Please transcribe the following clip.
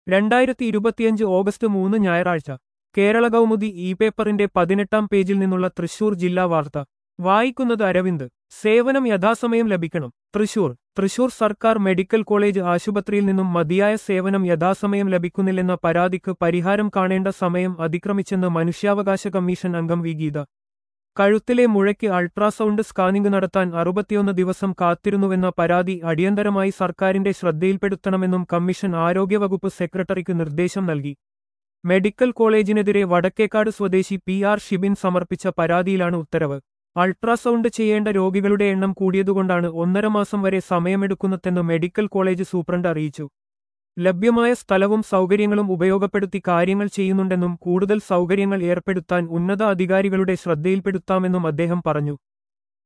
രണ്ടായിരത്തി ഇരുപത്തിയഞ്ച് ഓഗസ്റ്റ് മൂന്ന് ഞായറാഴ്ച കേരള കൗമുദി ഇ പേപ്പറിന്റെ പതിനെട്ടാം പേജിൽ നിന്നുള്ള തൃശൂർ ജില്ലാ വാർത്ത വായിക്കുന്നത് അരവിന്ദ് സേവനം യഥാസമയം ലഭിക്കണം തൃശൂർ തൃശൂർ സർക്കാർ മെഡിക്കൽ കോളേജ് ആശുപത്രിയിൽ നിന്നും മതിയായ സേവനം യഥാസമയം ലഭിക്കുന്നില്ലെന്ന പരാതിക്ക് പരിഹാരം കാണേണ്ട സമയം അതിക്രമിച്ചെന്ന് മനുഷ്യാവകാശ കമ്മീഷൻ അംഗം വി ഗീത കഴുത്തിലെ മുഴയ്ക്ക് അൾട്രാസൗണ്ട് സ്കാനിംഗ് നടത്താൻ അറുപത്തിയൊന്ന് ദിവസം കാത്തിരുന്നുവെന്ന പരാതി അടിയന്തരമായി സർക്കാരിന്റെ ശ്രദ്ധയിൽപ്പെടുത്തണമെന്നും കമ്മീഷൻ ആരോഗ്യവകുപ്പ് സെക്രട്ടറിക്ക് നിർദ്ദേശം നൽകി മെഡിക്കൽ കോളേജിനെതിരെ വടക്കേക്കാട് സ്വദേശി പി ആർ ഷിബിൻ സമർപ്പിച്ച പരാതിയിലാണ് ഉത്തരവ് അൾട്രാസൗണ്ട് ചെയ്യേണ്ട രോഗികളുടെ എണ്ണം കൂടിയതുകൊണ്ടാണ് ഒന്നര മാസം വരെ സമയമെടുക്കുന്നതെന്ന് മെഡിക്കൽ കോളേജ് സൂപ്രണ്ട് അറിയിച്ചു ലഭ്യമായ സ്ഥലവും സൗകര്യങ്ങളും ഉപയോഗപ്പെടുത്തി കാര്യങ്ങൾ ചെയ്യുന്നുണ്ടെന്നും കൂടുതൽ സൗകര്യങ്ങൾ ഏർപ്പെടുത്താൻ ഉന്നത അധികാരികളുടെ ശ്രദ്ധയിൽപ്പെടുത്താമെന്നും അദ്ദേഹം പറഞ്ഞു